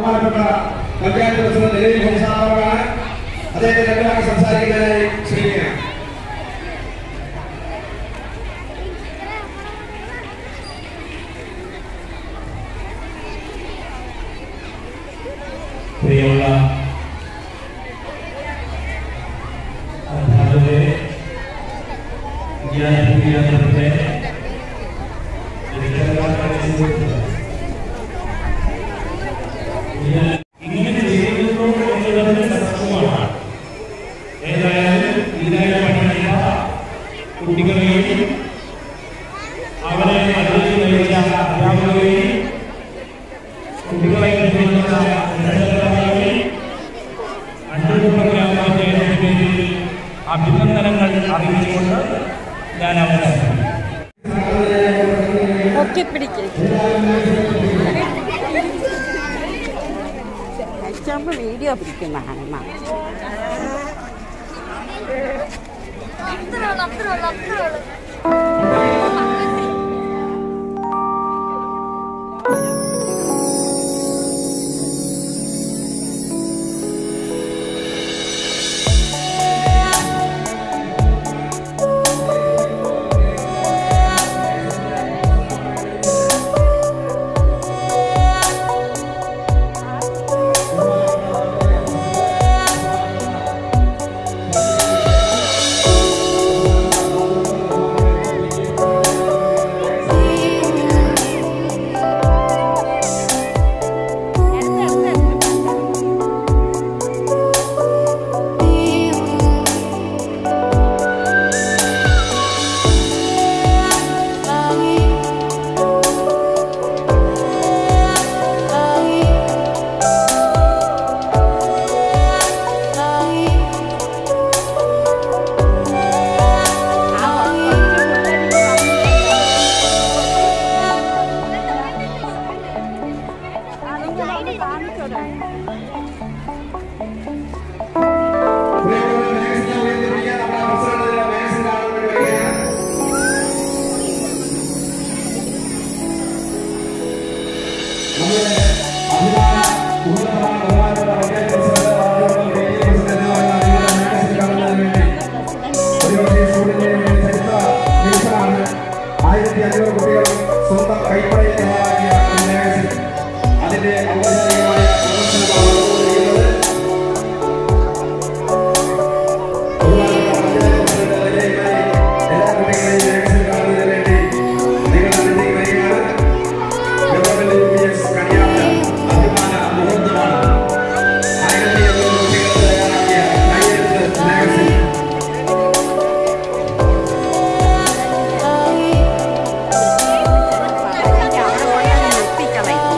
ബഹുമാനപ്പെട്ട പഞ്ചായത്ത് പ്രസിഡന്റ് നിലവിൽ സംസാരമാണ് അദ്ദേഹത്തെ രണ്ടു വാക്ക് സംസാരിക്കുന്നതിനായി ക്ഷണിക്കുകയാണ് പ്രിയമുള്ള അധ്യാപകരെ വിദ്യാർത്ഥി വിദ്യാർത്ഥികളെ രക്ഷകർത്താക്കളെ സുഹൃത്തുക്കളെ, ഇത് ഇങ്ങനെ ചെയ്യുന്നു എന്നുള്ളത് സത്യമാണ് ഏതായാലും ഇതിനായി പഠിക്കുന്ന കുട്ടികളെയും അവരെ അതിലേക്ക് നയിച്ച അധ്യാപകരെയും കുട്ടികളെ പഠിപ്പിക്കുന്ന രക്ഷകർത്താക്കളെയും അണ്ടൂർ ഗ്രാമപഞ്ചായത്തിന്റെ പേരിൽ അഭിനന്ദനങ്ങൾ അറിയിച്ചുകൊണ്ട് ഞാൻ അവസാനിപ്പിക്കുന്നു ഒക്കെ പിടിക്ക് കഴിച്ചാകുമ്പോ വീഡിയോ പിടിക്കുന്ന ഹനുമ അത്രേ ഉള്ളൂ അത്രേ ഉള്ളൂ അത്രേ ഉള്ളൂ പ്രിയമുള്ള മാഗസിനെ ഉയർത്തിപ്പിടിക്കാൻ നമ്മുടെ പ്രസിഡന്റ് മാഗസിൻ കാണാൻ വേണ്ടി വരികയാണ് നമ്മുടെ അഭിമാന ഉന്നതമായ ബഹുമാനപ്പെട്ട പഞ്ചായത്ത് പ്രസിഡന്റ് വാർഡുകൾ വേദിയിൽ പ്രസിഡന്റ് എന്നിവരുടെ മാഗസിൻ കാണുന്നതിന് വേണ്ടി ഒരുപക്ഷേ സ്കൂളിന്റെ ചരിത്ര നിമിഷമാണ് ആയിരത്തി അഞ്ഞൂറ് കുട്ടികൾ സ്വന്തം കൈപ്പടയിൽ തയ്യാറാക്കിയ ഈ മാഗസിൻ അതിന്റെ ഔപചാരികമായ പ്രദർശനമാണ് നടന്നുകൊണ്ടിരിക്കുന്നത് ബഹുമാനപ്പെട്ട പഞ്ചായത്ത് പ്രസിഡന്റ് അതിലേക്കായി എല്ലാ കുട്ടികളെയും മാഗസിൻ കാണുന്നതിന് വേണ്ടി നിങ്ങളുടെ മുന്നിലേക്ക് വരികയാണ് ഗവൺമെന്റ് യു പി എസ് കണിയാത്ത അഭിമാന മുഹൂർത്തമാണ് ആയിരത്തി അഞ്ഞൂറ് കുട്ടികൾ തയ്യാറാക്കിയ കൈയെഴുത്ത് മാഗസിൻ അവിടെ പോയാൽ നിർത്തിക്കളയും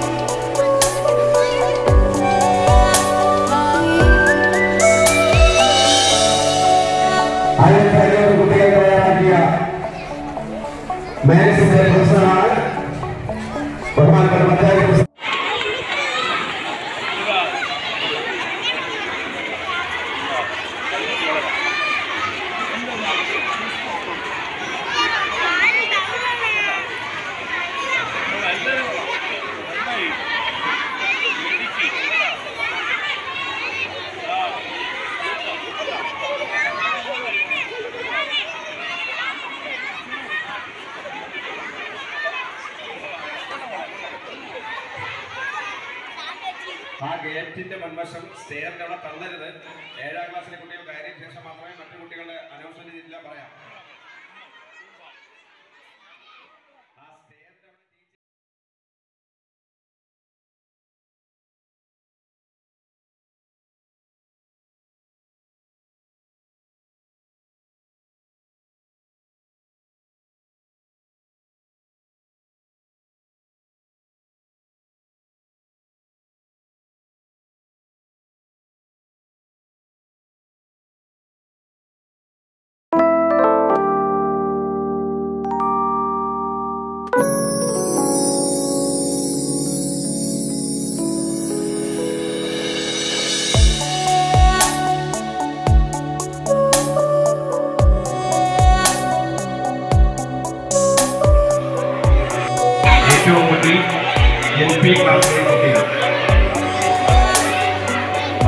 ആയിരത്തി അഞ്ഞൂറ് കുട്ടികൾ തയ്യാറാക്കിയ മാഗസിന്റെ പ്രശ്നമാണ് ബഹുമാനപ്പെട്ട പഞ്ചായത്ത് പ്രസിഡന്റ് ആ ഗേറ്റിന്റെ മുൻവശം സ്റ്റെയറിന്റെ അവിടെ തള്ളരുത് ഏഴാം ക്ലാസ്സിലെ കുട്ടികൾ കയറിയ ശേഷം മാത്രമേ മറ്റു കുട്ടികളുടെ അനൗൺസ്മെന്റ് ചെയ്തില്ല പറയാം ആ സ്റ്റെയറിന്റെ അവിടെ ടീച്ചർ ആ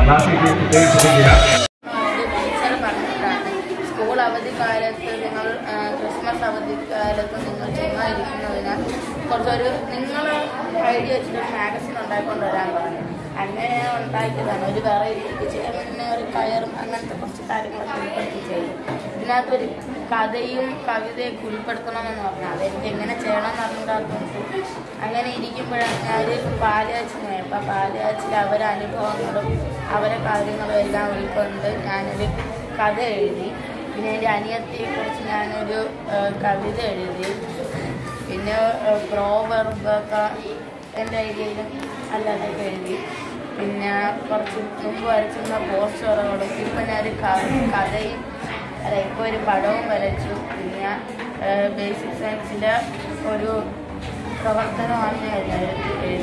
ക്ലാസ്സിലേക്ക് പ്രത്യേകിച്ചിരിക്കുക ഒരു ടീച്ചർ പറഞ്ഞിട്ടാണ് സ്കൂൾ അവധിക്കാലത്ത് നിങ്ങൾ ആ, ക്രിസ്മസ് അവധിക്കാലത്ത് നിങ്ങൾ ചുമ്മാ ഇരിക്കുന്നതിനാൽ കുറച്ചൊരു നിങ്ങൾ ഐഡിയ വെച്ചിട്ട് മാഗസിൻ ഉണ്ടാക്കിക്കൊണ്ട് വരാൻ പറഞ്ഞു അങ്ങനെ ഉണ്ടാക്കിയതാണ് ഒരു വെറൈറ്റി പിന്നെ ഒരു കയറും അങ്ങനത്തെ കുറച്ച് കാര്യങ്ങളൊക്കെ ഉൾപ്പെടുത്തി ചെയ്യും ഇതിനകത്തൊരു കഥയും കവിതയൊക്കെ ഉൾപ്പെടുത്തണമെന്ന് പറഞ്ഞു അതെനിക്ക് എങ്ങനെ ചെയ്യണമെന്ന് അറിഞ്ഞിട്ടായിരുന്നു അങ്ങനെ ഇരിക്കുമ്പോഴാണ് ഞാൻ പാലാച്ചിന് പോയി അപ്പം പാലാച്ചിൽ അവരെ അനുഭവങ്ങളും അവരെ കാര്യങ്ങളും എല്ലാം ഉൾക്കൊണ്ട് ഞാനൊരു കഥ എഴുതി പിന്നെ എൻ്റെ അനിയത്തിയെക്കുറിച്ച് ഞാനൊരു ആ, കവിത എഴുതി പിന്നെ പ്രോവർബൊക്കെ എൻ്റെ ഐഡിയയിലും അല്ലാതെയൊക്കെ എഴുതി പിന്നെ കുറച്ച് മുമ്പ് വരച്ചിരുന്ന പോസ്റ്ററുകളും ഇപ്പം ഞാനൊരു ക- കഥയും അല്ല ഇപ്പോൾ ഒരു പടവും വരച്ചു പിന്നെ ബേസിക് സയൻസിൻ്റെ ഒരു പ്രവർത്തനമാണ് ഞാൻ എഴുതി